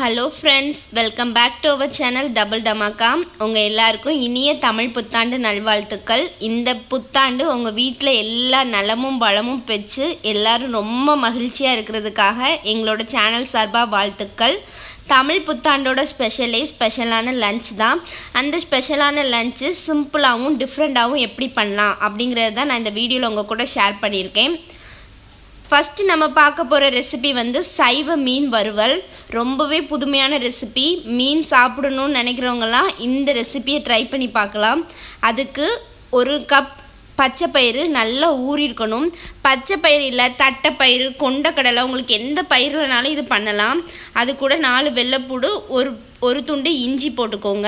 hello friends welcome back to our channel double டமாக்கா உங்கள் எல்லாருக்கும் இனிய தமிழ் புத்தாண்டு நல்வாழ்த்துக்கள் இந்த புத்தாண்டு உங்கள் வீட்டில் எல்லா நலமும் வளமும் பெற்று எல்லாரும் ரொம்ப மகிழ்ச்சியாக இருக்கிறதுக்காக எங்களோட சேனல் சார்பாக வாழ்த்துக்கள் தமிழ் புத்தாண்டோட ஸ்பெஷலே ஸ்பெஷலான லஞ்ச் தான் அந்த ஸ்பெஷலான லஞ்சு சிம்பிளாகவும் டிஃப்ரெண்ட்டாகவும் எப்படி பண்ணலாம் அப்படிங்கிறது தான் நான் இந்த வீடியோவில் உங்கள் கூட ஷேர் பண்ணியிருக்கேன் ஃபஸ்ட்டு நம்ம பார்க்க போகிற ரெசிபி வந்து சைவ மீன் வறுவல் ரொம்பவே புதுமையான ரெசிபி மீன் சாப்பிடணும்னு நினைக்கிறவங்கலாம் இந்த ரெசிபியை ட்ரை பண்ணி பார்க்கலாம் அதுக்கு ஒரு கப் பச்சை பயிறு நல்லா ஊறியிருக்கணும் பச்சை பயிறு இல்லை தட்டைப்பயிறு கொண்டக்கடலை உங்களுக்கு எந்த பயிர்லனாலும் இது பண்ணலாம் அது கூட நாலு வெள்ளைப்பூடு ஒரு ஒரு துண்டு இஞ்சி போட்டுக்கோங்க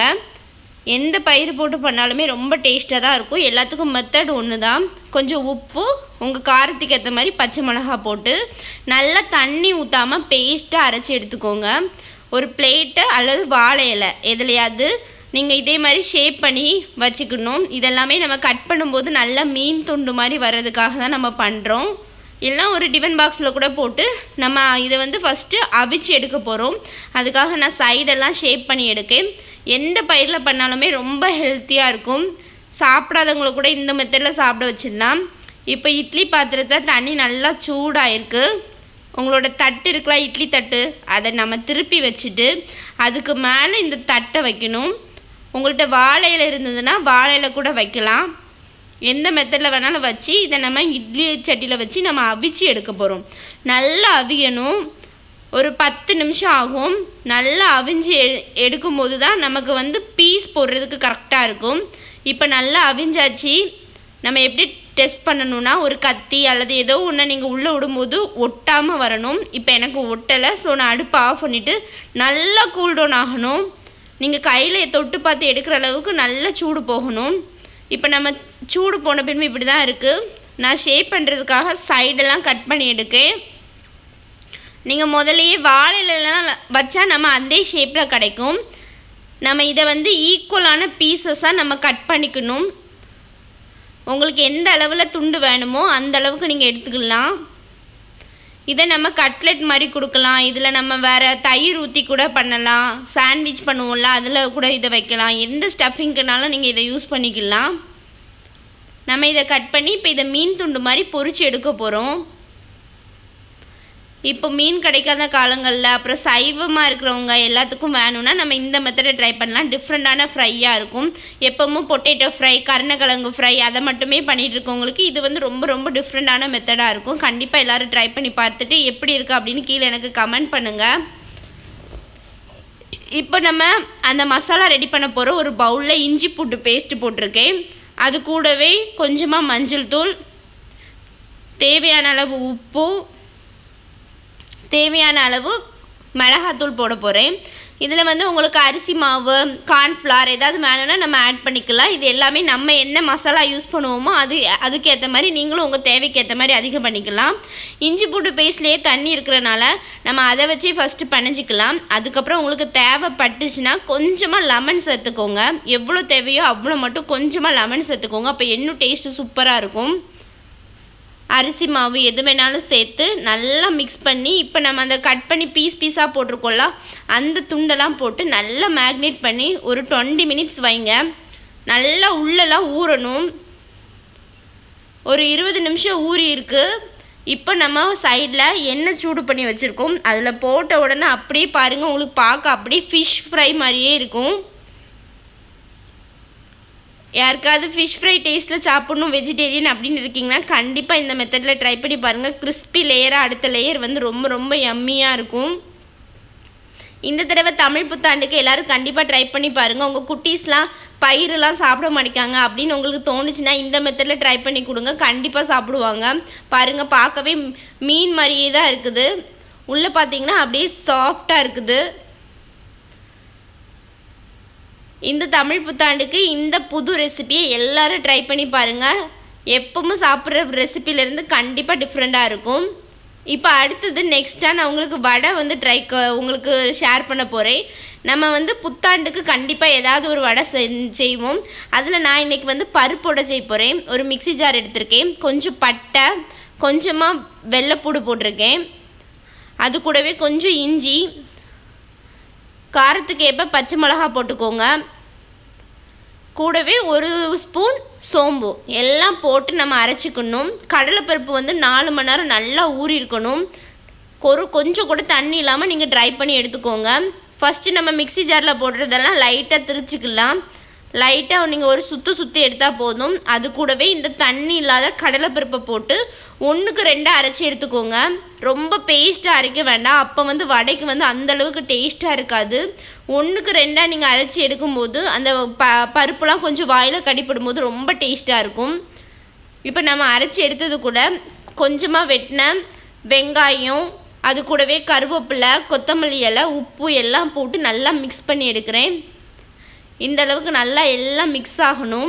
எந்த பயிர் போட்டு பண்ணாலுமே ரொம்ப டேஸ்ட்டாக தான் இருக்கும் எல்லாத்துக்கும் மெத்தட் ஒன்று தான் கொஞ்சம் உப்பு உங்கள் காரத்துக்கு ஏற்ற மாதிரி பச்சை மிளகா போட்டு நல்லா தண்ணி ஊற்றாமல் பேஸ்ட்டாக அரைச்சி எடுத்துக்கோங்க ஒரு பிளேட்டு அல்லது வாழை இலை எதுலையாவது நீங்கள் இதே மாதிரி ஷேப் பண்ணி வச்சுக்கணும் இதெல்லாமே நம்ம கட் பண்ணும்போது நல்லா மீன் துண்டு மாதிரி வர்றதுக்காக தான் நம்ம பண்ணுறோம் இல்லைனா ஒரு டிஃபன் பாக்ஸில் கூட போட்டு நம்ம இதை வந்து ஃபஸ்ட்டு அவிச்சு எடுக்க போகிறோம் அதுக்காக நான் சைடெல்லாம் ஷேப் பண்ணி எடுக்கேன் எந்த பயிரில் பண்ணாலுமே ரொம்ப ஹெல்த்தியாக இருக்கும் சாப்பிடாதவங்கள கூட இந்த மெத்தடில் சாப்பிட வச்சிடலாம் இப்போ இட்லி பாத்திரத்தில் தண்ணி நல்லா சூடாயிருக்கு உங்களோட தட்டு இருக்கலாம் இட்லி தட்டு அதை நம்ம திருப்பி வச்சுட்டு அதுக்கு மேலே இந்த தட்டை வைக்கணும் உங்கள்கிட்ட வாழையில இருந்ததுன்னா வாழையில கூட வைக்கலாம் எந்த மெத்தடில் வேணாலும் வச்சு இதை நம்ம இட்லி சட்டியில் வச்சு நம்ம அவிச்சு எடுக்க போகிறோம் நல்லா அவியணும் ஒரு பத்து நிமிஷம் ஆகும் நல்லா அவிஞ்சு எ எடுக்கும்போது தான் நமக்கு வந்து பீஸ் போடுறதுக்கு கரெக்டாக இருக்கும் இப்போ நல்லா அவிஞ்சாச்சு நம்ம எப்படி டெஸ்ட் பண்ணணும்னா ஒரு கத்தி அல்லது ஏதோ ஒன்று நீங்கள் உள்ளே விடும்போது ஒட்டாமல் வரணும் இப்போ எனக்கு ஒட்டலை ஸோ நான் அடுப்பு ஆஃப் பண்ணிவிட்டு நல்லா கூல் டவுன் ஆகணும் நீங்கள் கையில் தொட்டு பார்த்து எடுக்கிற அளவுக்கு நல்லா சூடு போகணும் இப்போ நம்ம சூடு போன பின்பு இப்படி தான் இருக்குது நான் ஷேப் பண்ணுறதுக்காக சைடெல்லாம் கட் பண்ணி எடுக்கேன் நீங்கள் முதலையே வாழையிலலாம் வச்சா நம்ம அதே ஷேப்பில் கிடைக்கும் நம்ம இதை வந்து ஈக்குவலான பீசஸாக நம்ம கட் பண்ணிக்கணும் உங்களுக்கு எந்த அளவில் துண்டு வேணுமோ அந்த அளவுக்கு நீங்கள் எடுத்துக்கலாம் இதை நம்ம கட்லெட் மாதிரி கொடுக்கலாம் இதில் நம்ம வேறு தயிர் ஊற்றி கூட பண்ணலாம் சாண்ட்விச் பண்ணுவோம்ல அதில் கூட இதை வைக்கலாம் எந்த ஸ்டஃபிங்க்குனாலும் நீங்கள் இதை யூஸ் பண்ணிக்கலாம் நம்ம இதை கட் பண்ணி இப்போ இதை மீன் துண்டு மாதிரி பொரிச்சு எடுக்க போகிறோம் இப்போ மீன் கிடைக்காத காலங்களில் அப்புறம் சைவமாக இருக்கிறவங்க எல்லாத்துக்கும் வேணும்னா நம்ம இந்த மெத்தடை ட்ரை பண்ணலாம் டிஃப்ரெண்ட்டான ஃப்ரையாக இருக்கும் எப்பவும் பொட்டேட்டோ ஃப்ரை கருணக்கிழங்கு ஃப்ரை அதை மட்டுமே பண்ணிகிட்டு இருக்கவங்களுக்கு இது வந்து ரொம்ப ரொம்ப டிஃப்ரெண்ட்டான மெத்தடாக இருக்கும் கண்டிப்பாக எல்லோரும் ட்ரை பண்ணி பார்த்துட்டு எப்படி இருக்குது அப்படின்னு கீழே எனக்கு கமெண்ட் பண்ணுங்கள் இப்போ நம்ம அந்த மசாலா ரெடி பண்ண போகிற ஒரு பவுலில் இஞ்சி பூட்டு பேஸ்ட்டு போட்டிருக்கேன் அது கூடவே கொஞ்சமாக மஞ்சள் தூள் தேவையான அளவு உப்பு தேவையான அளவு மிளகாத்தூள் போட போகிறேன் இதில் வந்து உங்களுக்கு அரிசி மாவு கார்ன்ஃப்ளவர் ஏதாவது வேணும்னா நம்ம ஆட் பண்ணிக்கலாம் இது எல்லாமே நம்ம என்ன மசாலா யூஸ் பண்ணுவோமோ அது அதுக்கு ஏற்ற மாதிரி நீங்களும் உங்கள் தேவைக்கு ஏற்ற மாதிரி அதிகம் பண்ணிக்கலாம் இஞ்சி பூண்டு பேஸ்ட்லேயே தண்ணி இருக்கிறனால நம்ம அதை வச்சே ஃபஸ்ட்டு பனைஞ்சிக்கலாம் அதுக்கப்புறம் உங்களுக்கு தேவைப்பட்டுச்சுன்னா கொஞ்சமாக லெமன் சேர்த்துக்கோங்க எவ்வளோ தேவையோ அவ்வளோ மட்டும் கொஞ்சமாக லெமன் சேர்த்துக்கோங்க அப்போ இன்னும் டேஸ்ட்டு சூப்பராக இருக்கும் அரிசி மாவு எது வேணாலும் சேர்த்து நல்லா மிக்ஸ் பண்ணி இப்போ நம்ம அந்த கட் பண்ணி பீஸ் பீஸாக போட்டிருக்கோம்ல அந்த துண்டெல்லாம் போட்டு நல்லா மேக்னேட் பண்ணி ஒரு டுவெண்ட்டி மினிட்ஸ் வைங்க நல்லா உள்ளெல்லாம் ஊறணும் ஒரு இருபது நிமிஷம் ஊறி இருக்குது இப்போ நம்ம சைடில் எண்ணெய் சூடு பண்ணி வச்சுருக்கோம் அதில் போட்ட உடனே அப்படியே பாருங்கள் உங்களுக்கு பார்க்க அப்படியே ஃபிஷ் ஃப்ரை மாதிரியே இருக்கும் யாருக்காவது ஃபிஷ் ஃப்ரை டேஸ்ட்டில் சாப்பிட்ணும் வெஜிடேரியன் அப்படின்னு இருக்கீங்கன்னா கண்டிப்பாக இந்த மெத்தடில் ட்ரை பண்ணி பாருங்கள் கிறிஸ்பி லேயராக அடுத்த லேயர் வந்து ரொம்ப ரொம்ப யம்மியாக இருக்கும் இந்த தடவை தமிழ் புத்தாண்டுக்கு எல்லோரும் கண்டிப்பாக ட்ரை பண்ணி பாருங்கள் உங்கள் குட்டீஸ்லாம் பயிரெலாம் சாப்பிட மாட்டேங்காங்க அப்படின்னு உங்களுக்கு தோணுச்சுன்னா இந்த மெத்தடில் ட்ரை பண்ணி கொடுங்க கண்டிப்பாக சாப்பிடுவாங்க பாருங்கள் பார்க்கவே மீன் மாதிரியே தான் இருக்குது உள்ளே பார்த்தீங்கன்னா அப்படியே சாஃப்டாக இருக்குது இந்த தமிழ் புத்தாண்டுக்கு இந்த புது ரெசிபியை எல்லோரும் ட்ரை பண்ணி பாருங்கள் எப்பவும் சாப்பிட்ற ரெசிபிலேருந்து கண்டிப்பாக டிஃப்ரெண்ட்டாக இருக்கும் இப்போ அடுத்தது நெக்ஸ்ட்டாக நான் உங்களுக்கு வடை வந்து ட்ரை உங்களுக்கு ஷேர் பண்ண போகிறேன் நம்ம வந்து புத்தாண்டுக்கு கண்டிப்பாக ஏதாவது ஒரு வடை செய்வோம் அதில் நான் இன்றைக்கி வந்து பருப்போட செய்ய போகிறேன் ஒரு மிக்சி ஜார் எடுத்திருக்கேன் கொஞ்சம் பட்டை கொஞ்சமாக வெள்ளைப்பூடு போட்டிருக்கேன் அது கூடவே கொஞ்சம் இஞ்சி காரத்துக்கு ஏற்ப பச்சை மிளகா போட்டுக்கோங்க கூடவே ஒரு ஸ்பூன் சோம்பு எல்லாம் போட்டு நம்ம அரைச்சிக்கணும் கடலைப்பருப்பு வந்து நாலு மணி நேரம் நல்லா ஊறி இருக்கணும் ஒரு கொஞ்சம் கூட தண்ணி இல்லாமல் நீங்கள் ட்ரை பண்ணி எடுத்துக்கோங்க ஃபஸ்ட்டு நம்ம மிக்சி ஜாரில் போடுறதெல்லாம் லைட்டாக திரிச்சிக்கலாம் லைட்டாக நீங்கள் ஒரு சுற்று சுற்றி எடுத்தால் போதும் அது கூடவே இந்த தண்ணி இல்லாத கடலைப்பருப்பை போட்டு ஒன்றுக்கு ரெண்டாக அரைச்சி எடுத்துக்கோங்க ரொம்ப பேஸ்ட்டாக அரைக்க வேண்டாம் அப்போ வந்து வடைக்கு வந்து அந்தளவுக்கு டேஸ்ட்டாக இருக்காது ஒன்றுக்கு ரெண்டாக நீங்கள் அரைச்சி எடுக்கும்போது அந்த ப பருப்புலாம் கொஞ்சம் வாயில் கடிப்படும் போது ரொம்ப டேஸ்ட்டாக இருக்கும் இப்போ நம்ம அரைச்சி எடுத்தது கூட கொஞ்சமாக வெட்டின வெங்காயம் அது கூடவே கருவேப்பிலை கொத்தமல்லி இலை உப்பு எல்லாம் போட்டு நல்லா மிக்ஸ் பண்ணி எடுக்கிறேன் இந்த அளவுக்கு நல்லா எல்லாம் மிக்ஸ் ஆகணும்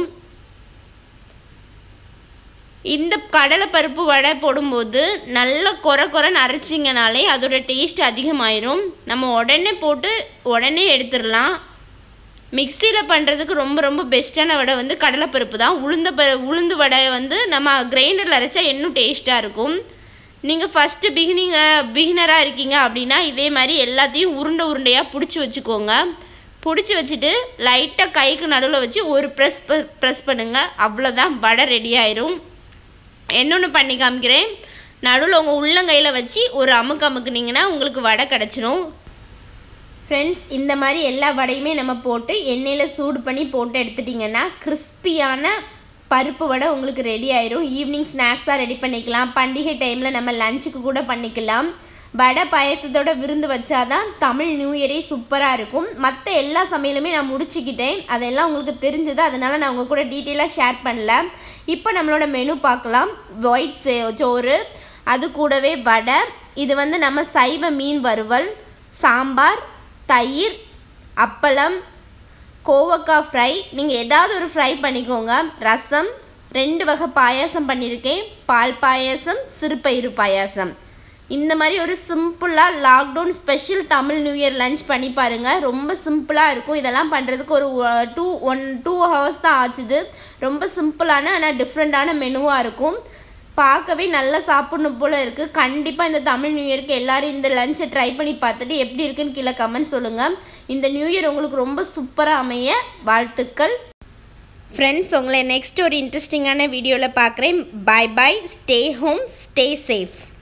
இந்த கடலை பருப்பு வடை போடும்போது நல்லா குறை குறைன்னு அரைச்சிங்கனாலே அதோட டேஸ்ட் அதிகமாயிரும் நம்ம உடனே போட்டு உடனே எடுத்துடலாம் மிக்சியில் பண்ணுறதுக்கு ரொம்ப ரொம்ப பெஸ்ட்டான வடை வந்து கடலைப்பருப்பு தான் உளுந்த ப உளுந்து வடை வந்து நம்ம கிரைண்டரில் அரைச்சா இன்னும் டேஸ்ட்டாக இருக்கும் நீங்கள் ஃபஸ்ட்டு பிகினிங்க பிகினராக இருக்கீங்க அப்படின்னா இதே மாதிரி எல்லாத்தையும் உருண்டை உருண்டையாக பிடிச்சி வச்சுக்கோங்க பிடிச்சி வச்சுட்டு லைட்டாக கைக்கு நடுவில் வச்சு ஒரு ப்ரெஸ் ப்ரெஸ் பண்ணுங்கள் அவ்வளோதான் வடை ரெடி ஆயிரும் இன்னொன்று பண்ணி காமிக்கிறேன் நடுவில் உங்கள் உள்ளங்கையில் வச்சு ஒரு அமுக்கு அமுக்குனிங்கன்னா உங்களுக்கு வடை கிடச்சிரும் ஃப்ரெண்ட்ஸ் இந்த மாதிரி எல்லா வடையுமே நம்ம போட்டு எண்ணெயில் சூடு பண்ணி போட்டு எடுத்துட்டிங்கன்னா கிறிஸ்பியான பருப்பு வடை உங்களுக்கு ரெடி ஆயிரும் ஈவினிங் ஸ்நாக்ஸாக ரெடி பண்ணிக்கலாம் பண்டிகை டைமில் நம்ம லஞ்சுக்கு கூட பண்ணிக்கலாம் வடை பாயசத்தோட விருந்து வச்சாதான் தமிழ் நியூ இயரே சூப்பராக இருக்கும் மற்ற எல்லா சமையலுமே நான் முடிச்சுக்கிட்டேன் அதெல்லாம் உங்களுக்கு தெரிஞ்சது அதனால் நான் உங்கள் கூட டீட்டெயிலாக ஷேர் பண்ணல இப்போ நம்மளோட மெனு பார்க்கலாம் ஒயிட் சே சோறு அது கூடவே வடை இது வந்து நம்ம சைவ மீன் வறுவல் சாம்பார் தயிர் அப்பளம் கோவக்காய் ஃப்ரை நீங்கள் ஏதாவது ஒரு ஃப்ரை பண்ணிக்கோங்க ரசம் ரெண்டு வகை பாயாசம் பண்ணியிருக்கேன் பால் பாயாசம் சிறுபயிறு பாயாசம் இந்த மாதிரி ஒரு சிம்பிளாக lockdown special Tamil new year lunch பண்ணி பாருங்கள் ரொம்ப சிம்பிளாக இருக்கும் இதெல்லாம் பண்ணுறதுக்கு ஒரு டூ ஒன் டூ ஹவர்ஸ் தான் ஆச்சுது ரொம்ப சிம்பிளான ஆனால் டிஃப்ரெண்ட்டான மெனுவாக இருக்கும் பார்க்கவே நல்லா சாப்பிடணும் போல் இருக்குது கண்டிப்பாக இந்த தமிழ் நியூ இயருக்கு எல்லோரும் இந்த லஞ்சை ட்ரை பண்ணி பார்த்துட்டு எப்படி இருக்குன்னு கீழே கமெண்ட் சொல்லுங்கள் இந்த நியூ இயர் உங்களுக்கு ரொம்ப சூப்பராக அமைய வாழ்த்துக்கள் ஃப்ரெண்ட்ஸ் உங்களை நெக்ஸ்ட் ஒரு இன்ட்ரெஸ்டிங்கான வீடியோவில் பார்க்குறேன் bye bye stay home stay safe